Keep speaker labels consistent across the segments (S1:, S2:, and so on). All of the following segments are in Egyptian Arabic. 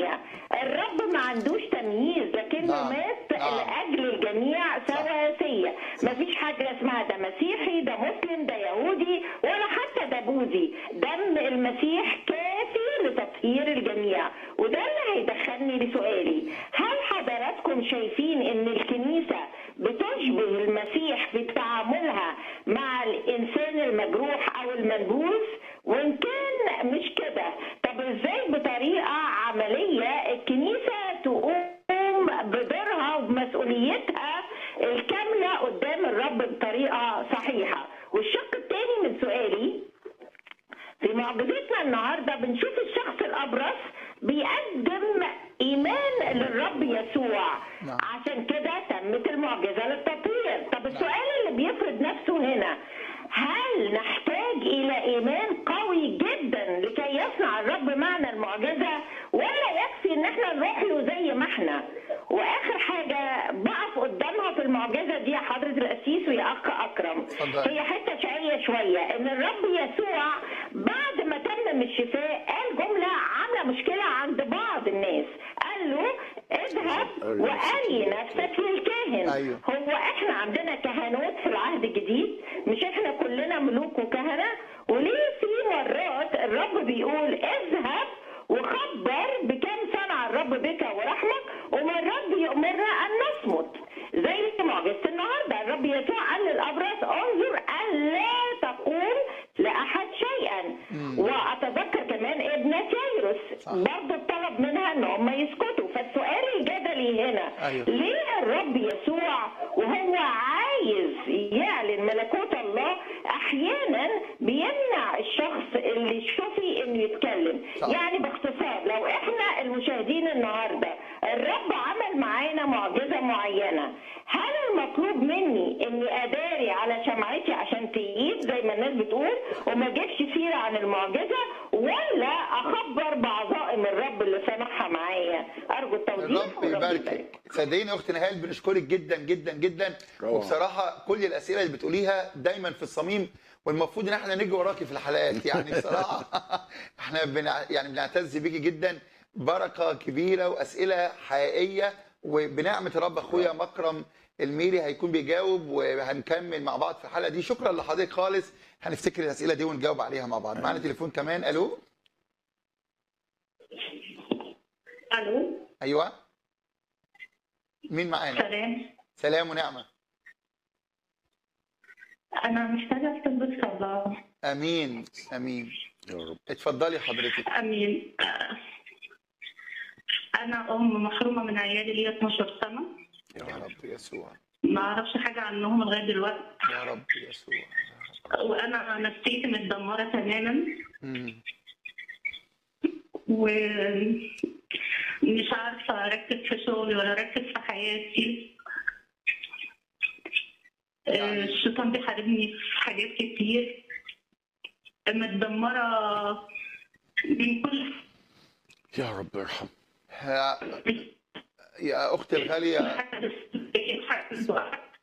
S1: تانية الرب ما عندوش تمييز لكنه
S2: نعم،
S1: مات
S2: نعم.
S1: لاجل الجميع سواسيه مفيش حاجه اسمها ده مسيحي ده مسلم ده يهودي ولا حتى ده بوذي دم المسيح كافي لتطهير الجميع وده اللي هيدخلني لسؤالي هل حضراتكم شايفين ان الكنيسه بتشبه المسيح في تعاملها مع الانسان المجروح او المنبوذ وان كان مش كده طب ازاي بطريقه عمليه الكنيسه تقوم بدورها وبمسؤوليتها الكامله قدام الرب بطريقه صحيحه والشق الثاني من سؤالي في معجزتنا النهارده بنشوف الشخص الابرص بيقدم ايمان للرب يسوع
S2: نعم.
S1: عشان كده تمت المعجزه للتطهير طب السؤال اللي بيفرض نفسه هنا هل نحتاج الى ايمان قوي جدا لكي يصنع الرب معنا المعجزه ولا يكفي ان احنا نروح له زي ما احنا واخر حاجه بقف قدامها في المعجزه دي يا حضره القسيس ويا اخ اكرم
S2: اتفضل.
S1: هي حته شقيه شويه ان الرب يسوع بعد ما تمم الشفاء قال جمله عامله مشكله عند بعض الناس قال له اذهب واري نفسك للكاهن
S2: أيوه.
S1: هو احنا عندنا كهنوت في العهد الجديد مش احنا كلنا ملوك وكهنه وليه في مرات الرب بيقول اذهب وخبر بكم صنع الرب بك ورحمك ومرات بيأمرنا ان نصمت زي معجزه النهارده الرب يسوع قال للابرص انظر الا تقول لاحد شيئا واتذكر كمان ابنه ييروس
S2: صح.
S1: برضه طلب منها ان هم يسكتوا فالسؤال الجدلي هنا
S2: أيوه.
S1: ليه الرب يسوع وهو عايز يعلن ملكوت الله احيانا بيمنع الشخص اللي شوفي انه يتكلم
S2: صح.
S1: يعني باختصار لو احنا المشاهدين النهارده الرب عمل معانا معجزه معينه هل المطلوب مني اني اداري على شمعتي عشان تقيد زي ما الناس بتقول وما اجيبش سيره عن المعجزه ولا اخبر بعظائم الرب اللي سمحها معايا ارجو التوضيح
S2: الرب
S1: والرب
S2: يباركك صدقيني اخت نهال بنشكرك جدا جدا جدا
S3: روعة.
S2: وبصراحه كل الاسئله اللي بتقوليها دايما في الصميم والمفروض ان احنا نجي وراكي في الحلقات يعني بصراحه احنا بنع... يعني بنعتز بيكي جدا بركه كبيره واسئله حقيقيه وبنعمه الرب اخويا مكرم الميري هيكون بيجاوب وهنكمل مع بعض في الحلقه دي شكرا لحضرتك خالص هنفتكر الاسئله دي ونجاوب عليها مع بعض معانا تليفون كمان الو
S1: الو
S2: ايوه مين معانا
S1: سلام
S2: سلام ونعمه
S1: انا محتاجه استنبط الله
S2: امين امين
S3: يا رب
S2: اتفضلي حضرتك
S1: امين انا ام محرومه من عيالي ليا 12 سنه
S2: يا رب يسوع
S1: ما اعرفش حاجه عنهم لغايه دلوقتي
S2: يا رب يسوع
S1: وانا نفسيتي متدمره تماما
S2: مم.
S1: ومش عارفه اركز في شغلي ولا اركز في حياتي
S2: يعني-
S1: الشيطان بيحاربني في حاجات كتير متدمره من كل
S3: يا رب ارحم
S2: ها- يا اختي الغاليه
S1: حاجه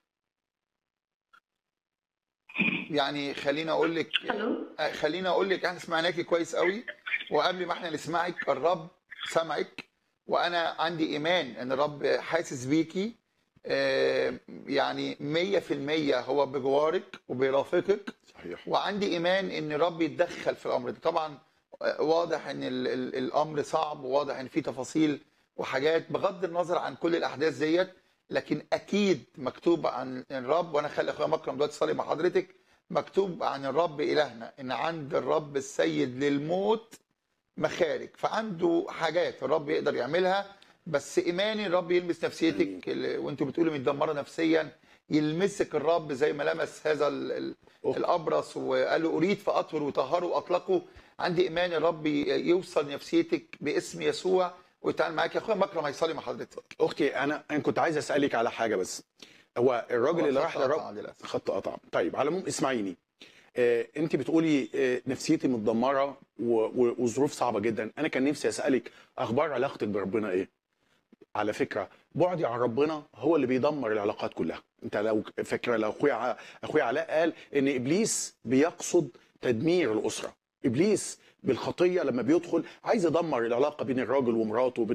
S2: يعني خليني اقول لك
S1: الو
S2: آه، خليني اقول لك احنا سمعناكي كويس قوي وقبل ما احنا نسمعك الرب سمعك وانا عندي ايمان ان الرب حاسس بيكي آه، يعني 100% هو بجوارك وبيرافقك
S3: صحيح
S2: وعندي ايمان ان الرب يتدخل في الامر ده طبعا آه، واضح ان ال ال الامر صعب وواضح ان في تفاصيل وحاجات بغض النظر عن كل الاحداث ديت لكن اكيد مكتوب عن الرب وانا خلي اخويا مكرم دلوقتي يصلي مع حضرتك مكتوب عن الرب الهنا ان عند الرب السيد للموت مخارج فعنده حاجات الرب يقدر يعملها بس ايماني الرب يلمس نفسيتك ال- وانتوا بتقولوا متدمره نفسيا يلمسك الرب زي ما لمس هذا ال- ال-
S3: أوه.
S2: الابرص وقال له اريد فاطهر وطهره واطلقه عندي ايمان الرب ي- يوصل نفسيتك باسم يسوع ويتعامل معاك يا اخويا مكرم هيصلي مع حضرتك
S3: اختي انا انا كنت عايز اسالك على حاجه بس هو الراجل
S2: هو
S3: اللي
S2: الخط
S3: راح
S2: قطع
S3: للرب
S2: للأسف.
S3: خط قطع طيب على العموم اسمعيني آه، انت بتقولي آه، نفسيتي متدمره و- و- وظروف صعبه جدا انا كان نفسي اسالك اخبار علاقتك بربنا ايه على فكره بعدي عن ربنا هو اللي بيدمر العلاقات كلها انت لو فاكره لو اخويا ع- اخويا علاء قال ان ابليس بيقصد تدمير الاسره ابليس بالخطيه لما بيدخل عايز يدمر العلاقه بين الراجل ومراته وبين